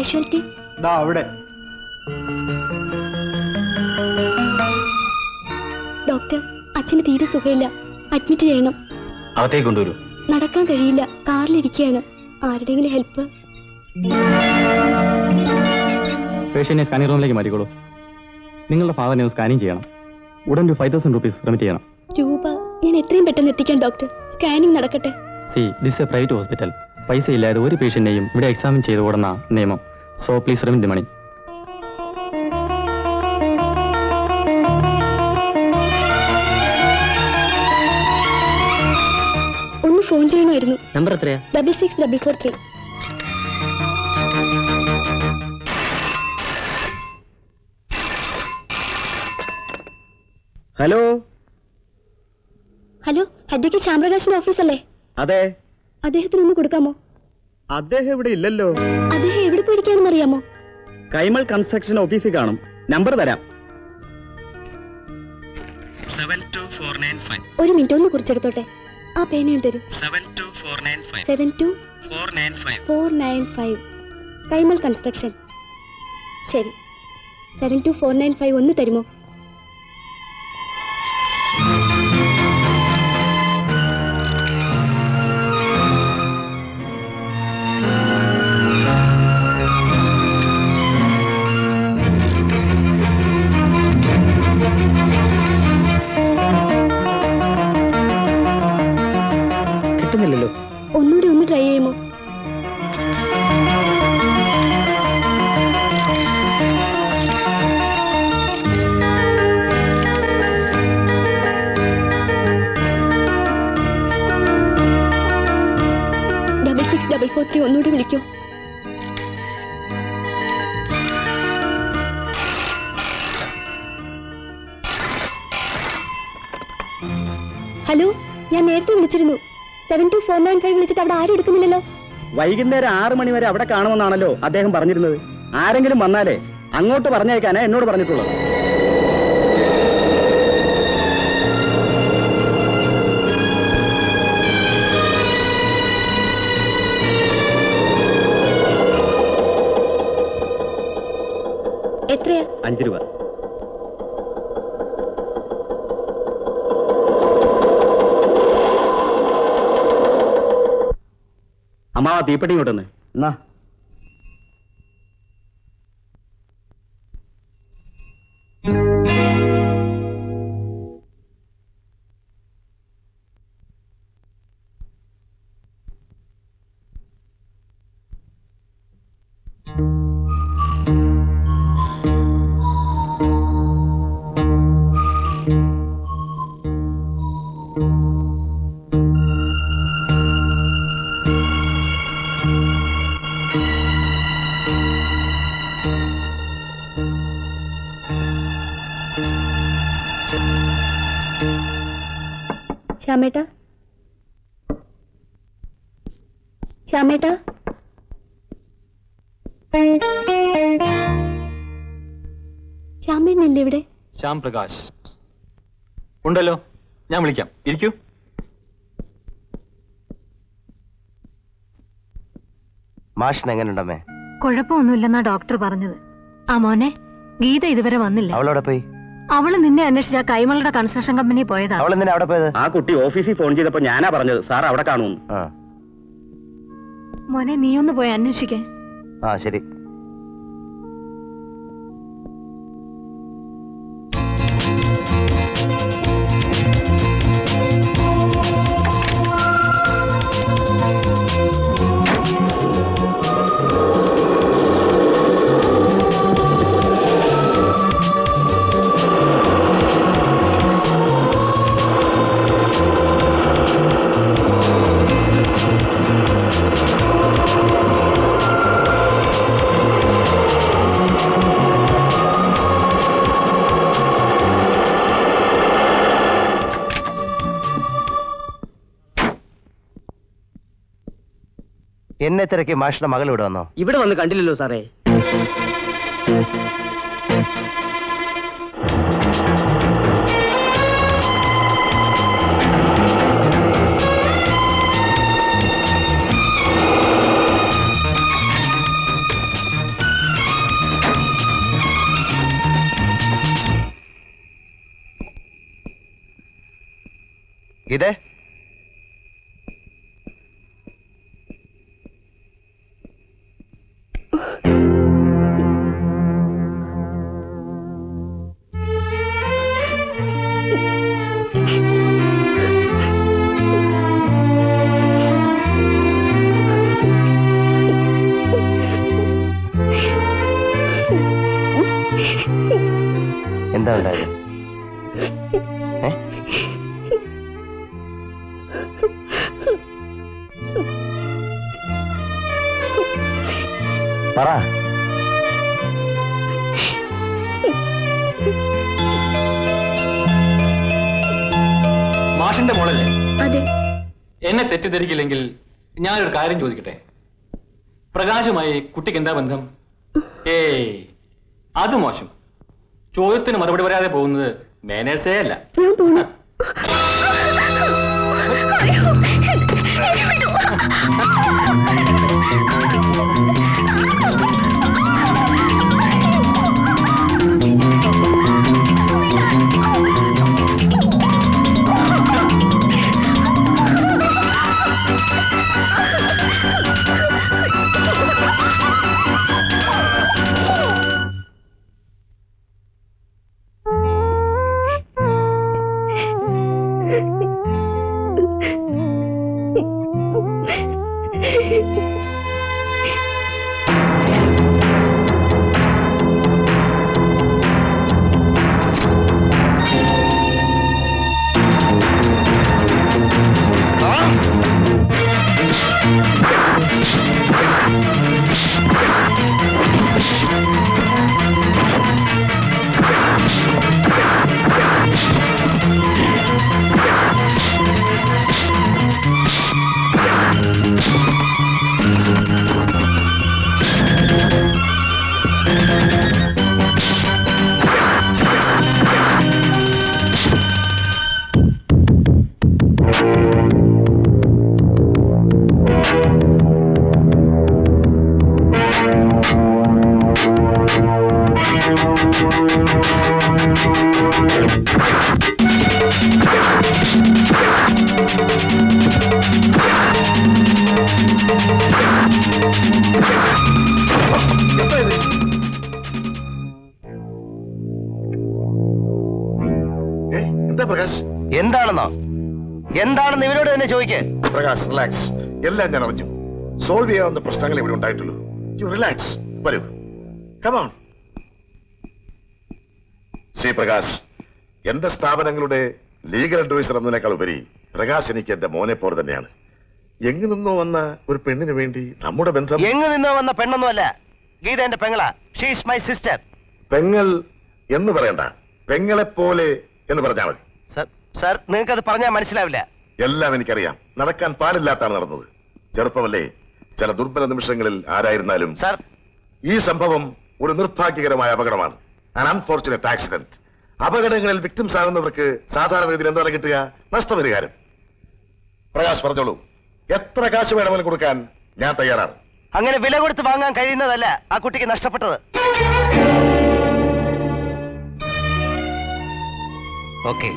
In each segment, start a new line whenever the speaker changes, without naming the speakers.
Casualty
ദാ അവിടെ
doctor അച്ഛന് തീരെ സുഖമില്ല അഡ്മിറ്റ് ചെയ്യണം
അകത്തേക്ക് കൊണ്ടുവരൂ
നടക്കാൻ കഴിയില്ല കാറിലിരിക്കുകയാണ് ആരുടെയെങ്കിലും ഹെൽപ്പ്
പേഷ്യന്റിനെ സ്കാനിംഗ് റൂമിലേക്ക് മാറ്റിക്കോളൂ നിങ്ങളുടെ ഫാദറിനെ ഒന്ന് സ്കാനിങ് ചെയ്യണം ഉടൻ ഒരു ഫൈവ് തൗസൻഡ് റുപ്പീസ് റെമിറ്റ് ചെയ്യണം
രൂപ ഞാൻ എത്രയും പെട്ടെന്ന് എത്തിക്കാം ഡോക്ടർ സ്കാനിങ് നടക്കട്ടെ
see this a private hospital പൈസ ഇല്ലാതെ ഒരു പേഷ്യന്റിനെയും ഇവിടെ എക്സാമിൻ ചെയ്തു കൂടുന്ന നിയമം so please remit the money
ഒന്ന് ഫോൺ ചെയ്യണമായിരുന്നു
നമ്പർ എത്രയാ
double six double four three
hello
hello advocate ശ്യാമപ്രകാശിന്റെ ഓഫീസല്ലേ
അതെ
അദ്ദേഹത്തിന് ഒന്ന് കൊടുക്കാമോ
അദ്ദേഹം ഇവിടെ ഇല്ലല്ലോ
അദ്ദേഹം എവിടെ പോയിരിക്കാണെന്ന് അറിയാമോ
കൈമൾ കൺസ്ട്രക്ഷൻ ഓഫീസിൽ കാണും നമ്പർ തരാം seven two four nine five
ഒരു മിനിറ്റ് ഒന്ന് കുറിച്ചെടുത്തോട്ടെ ആ പേനയും തരൂ
seven two four nine five
seven two
four nine five
four nine five Kaimal construction ശരി seven two four nine five ഒന്ന് തരുമോ
കിട്ടുന്നില്ലല്ലോ
ഒന്നുകൂടി ഒന്ന് ട്രൈ ചെയ്യുമോ double six double four three ഒന്നുകൂടി വിളിക്കോ ഹലോ ഞാൻ നേരത്തെ വിളിച്ചിരുന്നു seven two four nine five വിളിച്ചിട്ട് അവിടെ ആരും എടുക്കുന്നില്ലല്ലോ
വൈകുന്നേരം ആറ് മണി വരെ അവിടെ കാണുമെന്നാണല്ലോ അദ്ദേഹം പറഞ്ഞിരുന്നത് ആരെങ്കിലും വന്നാലേ അങ്ങോട്ട് പറഞ്ഞേക്കാനേ എന്നോട് പറഞ്ഞിട്ടുള്ളത്
എത്രയാ
അഞ്ച് രൂപ അമ്മാവ തീപ്പെട്ടി ഇങ്ങോട്ടൊന്ന് എന്നാ
ശ്യാമേട്ട ശ്യാമേട്ട ശ്യാമേട്ടനല്ലേ ഇവിടെ
ശ്യാം പ്രകാശ് ഉണ്ടല്ലോ ഞാൻ വിളിക്കാം ഇരിക്കൂ
മാഷിന് എങ്ങനെയുണ്ടമ്മേ
കുഴപ്പമൊന്നുമില്ലെന്നാ ഡോക്ടർ പറഞ്ഞത് ആ മോനെ ഗീത ഇതുവരെ വന്നില്ല
അവളവിടെ പോയി
അവള് നിന്നെ അന്വേഷിച്ച കൈമളുടെ കൺസ്ട്രക്ഷൻ കമ്പനി പോയതാ
അവൾ എന്തിനാ അവിടെ പോയത്
ആ കുട്ടി ഓഫീസിൽ ഫോൺ ചെയ്തപ്പോ ഞാനാ പറഞ്ഞത് സാർ അവിടെ കാണുമെന്ന്
ആ
മോനെ നീ ഒന്ന് പോയി അന്വേഷിക്കേ
ആ ശരി എന്നെ തിരക്കി മാഷിന്റെ മകൾ ഇവിടെ വന്നോ
ഇവിടെ വന്ന് കണ്ടില്ലല്ലോ സാറേ
ഗീതേ എന്താ ഉണ്ടായത് ഏ? പറ
മാഷിന്റെ മോളല്ലേ
അതെ
എന്നെ തെറ്റിദ്ധരിക്കില്ലെങ്കിൽ ഞാനൊരു കാര്യം ചോദിക്കട്ടെ പ്രകാശുമായി കുട്ടിക്ക് എന്താ ബന്ധം ഏയ് അത് മോശം ചോദ്യത്തിന് മറുപടി പറയാതെ പോകുന്നത് മാനേഴ്സേ അല്ല
ഞാൻ പോണു
ഏ, എന്താ പ്രകാശ്
എന്താണെന്നോ എന്താണെന്ന് ഇവരോട് തന്നെ ചോദിക്കേ
പ്രകാശ് റിലാക്സ് എല്ലാം ഞാൻ അറിഞ്ഞു സോൾവ് ചെയ്യാവുന്ന പ്രശ്നങ്ങൾ ഇവിടെ ഉണ്ടായിട്ടുള്ളൂ യു റിലാക്സ് വരൂ കമോൺ ശ്രീ പ്രകാശ് എന്റെ സ്ഥാപനങ്ങളുടെ ലീഗൽ അഡ്വൈസർ എന്നതിനേക്കാൾ ഉപരി പ്രകാശ് എനിക്ക് എന്റെ മോനെ പോലെ തന്നെയാണ് എങ്ങു നിന്നോ വന്ന ഒരു പെണ്ണിന് വേണ്ടി നമ്മുടെ ബന്ധം
എങ്ങ് നിന്നോ വന്ന പെണ്ണൊന്നുമല്ല ഗീത എന്റെ പെങ്ങളാ ഷീസ് മൈ സിസ്റ്റർ
പെങ്ങൾ എന്ന് പറയണ്ട പെങ്ങളെ പോലെ എന്ന് പറഞ്ഞാൽ മതി
സർ സർ നിങ്ങൾക്ക് അത് പറഞ്ഞാൽ മനസ്സിലാവില്ല
എല്ലാം എനിക്കറിയാം നടക്കാൻ പാടില്ലാത്താണ് നടന്നത് ചെറുപ്പമല്ലേ ചില ദുർബല നിമിഷങ്ങളിൽ ആരായിരുന്നാലും
സർ
ഈ സംഭവം ഒരു നിർഭാഗ്യകരമായ അപകടമാണ് അൺഫോർച്ചുനേറ്റ് ആക്സിഡന്റ് അപകടങ്ങളിൽ വിക്ടിംസ് ആകുന്നവർക്ക് സാധാരണഗതിയിൽ എന്താണ് കിട്ടുക നഷ്ടപരിഹാരം പ്രകാശ് പറഞ്ഞോളൂ എത്ര കാശ് വേണമെങ്കിലും കൊടുക്കാൻ ഞാൻ തയ്യാറാണ്
അങ്ങനെ വില കൊടുത്ത് വാങ്ങാൻ കഴിയുന്നതല്ല ആ കുട്ടിക്ക് നഷ്ടപ്പെട്ടത് ഓക്കെ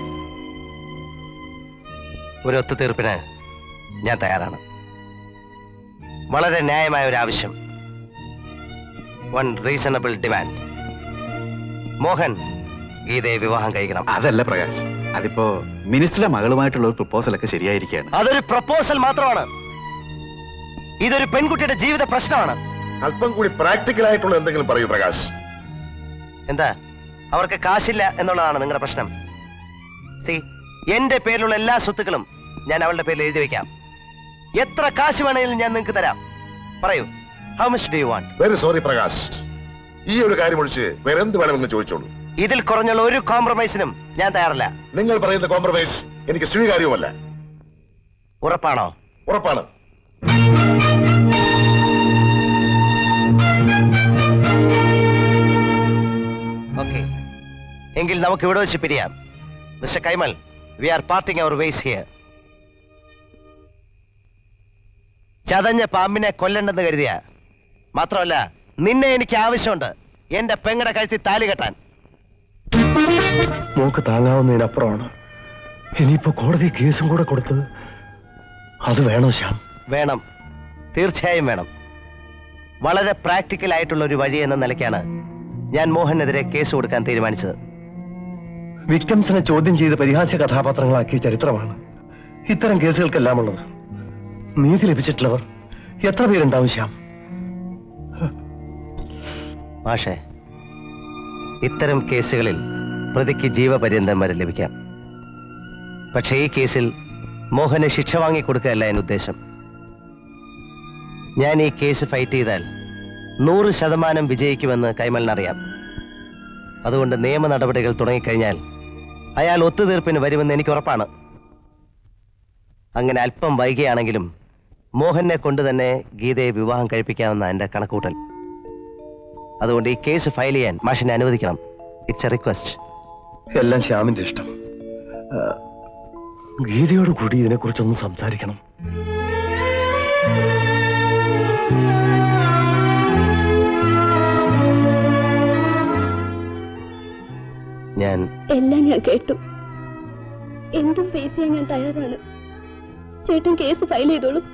ഒരു ഒത്തുതീർപ്പിന് ഞാൻ തയ്യാറാണ് വളരെ ന്യായമായ ഒരു ആവശ്യം വൺ റീസണബിൾ ഡിമാൻഡ് മോഹൻ ഗീതയെ വിവാഹം കഴിക്കണം
അതല്ല പ്രകാശ് അതിപ്പോ മിനിസ്റ്ററുടെ മകളുമായിട്ടുള്ള ഒരു പ്രപ്പോസൽ ഒക്കെ ശരിയായിരിക്കുകയാണ്
അതൊരു പ്രപ്പോസൽ മാത്രമാണ് ഇതൊരു പെൺകുട്ടിയുടെ ജീവിത പ്രശ്നമാണ്
അല്പം കൂടി പ്രാക്ടിക്കൽ ആയിട്ടുള്ള എന്തെങ്കിലും പറയൂ പ്രകാശ്
എന്താ അവർക്ക് കാശില്ല എന്നുള്ളതാണ് നിങ്ങളുടെ പ്രശ്നം സി എന്റെ പേരിലുള്ള എല്ലാ സ്വത്തുക്കളും ഞാൻ അവളുടെ പേരിൽ എഴുതി വെക്കാം എത്ര കാശ് വേണമെങ്കിലും ഞാൻ നിങ്ങൾക്ക് തരാം പറയൂ how much do you want
very sorry Prakash ഈ ഒരു കാര്യം ഒഴിച്ച് വേറെ എന്ത് വേണമെന്ന് ചോദിച്ചോളൂ
ഇതിൽ കുറഞ്ഞുള്ള ഒരു കോംപ്രമൈസിനും ഞാൻ തയ്യാറല്ല
നിങ്ങൾ പറയുന്ന കോംപ്രമൈസ് എനിക്ക് സ്വീകാര്യവുമല്ല
ഉറപ്പാണോ
ഉറപ്പാണ്
ഓക്കെ എങ്കിൽ നമുക്ക് ഇവിടെ വെച്ച് പിരിയാം mister Kaimal we are parting our ways here ചതഞ്ഞ പാമ്പിനെ കൊല്ലണ്ടെന്ന് കരുതിയ മാത്രമല്ല നിന്നെ എനിക്ക് ആവശ്യമുണ്ട് എന്റെ പെങ്ങടെ കഴുത്തി താലി കെട്ടാൻ
മോക്ക് താങ്ങാവുന്നതിനപ്പുറമാണ് ഇനിയിപ്പോ കോടതി കേസും കൂടെ കൊടുത്തത് അത് വേണോ ശ്യാം
വേണം തീർച്ചയായും വേണം വളരെ പ്രാക്ടിക്കൽ ആയിട്ടുള്ള ഒരു വഴി എന്ന നിലയ്ക്കാണ് ഞാൻ മോഹനെതിരെ കേസ് കൊടുക്കാൻ തീരുമാനിച്ചത്
വിക്ടംസിനെ ചോദ്യം ചെയ്ത് പരിഹാസ്യ കഥാപാത്രങ്ങളാക്കിയ ചരിത്രമാണ് ഇത്തരം കേസുകൾക്കെല്ലാം ഉള്ളത് നീതി ലഭിച്ചിട്ടുള്ളവർ എത്ര പേരുണ്ടാവും ശ്യാം
മാഷേ ഇത്തരം കേസുകളിൽ പ്രതിക്ക് ജീവപര്യന്തം വരെ ലഭിക്കാം പക്ഷേ ഈ കേസിൽ മോഹന് ശിക്ഷ വാങ്ങിക്കൊടുക്കുകയല്ല എൻ ഉദ്ദേശം ഞാൻ ഈ കേസ് ഫൈറ്റ് ചെയ്താൽ നൂറ് ശതമാനം വിജയിക്കുമെന്ന് കൈമലിനറിയാം അതുകൊണ്ട് നിയമ നടപടികൾ തുടങ്ങിക്കഴിഞ്ഞാൽ അയാൾ ഒത്തുതീർപ്പിന് വരുമെന്ന് എനിക്ക് ഉറപ്പാണ് അങ്ങനെ അല്പം വൈകിയാണെങ്കിലും മോഹനെ കൊണ്ട് തന്നെ ഗീതയെ വിവാഹം കഴിപ്പിക്കാമെന്ന എൻ്റെ കണക്കൂട്ടൽ അതുകൊണ്ട് ഈ കേസ് ഫയൽ ചെയ്യാൻ മാഷിനെ അനുവദിക്കണം ഇറ്റ്സ് എ റിക്വസ്റ്റ്
എല്ലാം ശ്യാമിന്റെ ഇഷ്ടം ആ, ഗീതയോട് കൂടി ഇതിനെക്കുറിച്ചൊന്ന് സംസാരിക്കണം
ഞാൻ
എല്ലാം ഞാൻ കേട്ടു എന്തും ഫേസ് ചെയ്യാൻ ഞാൻ തയ്യാറാണ് ചേട്ടൻ കേസ് ഫയൽ ചെയ്തോളൂ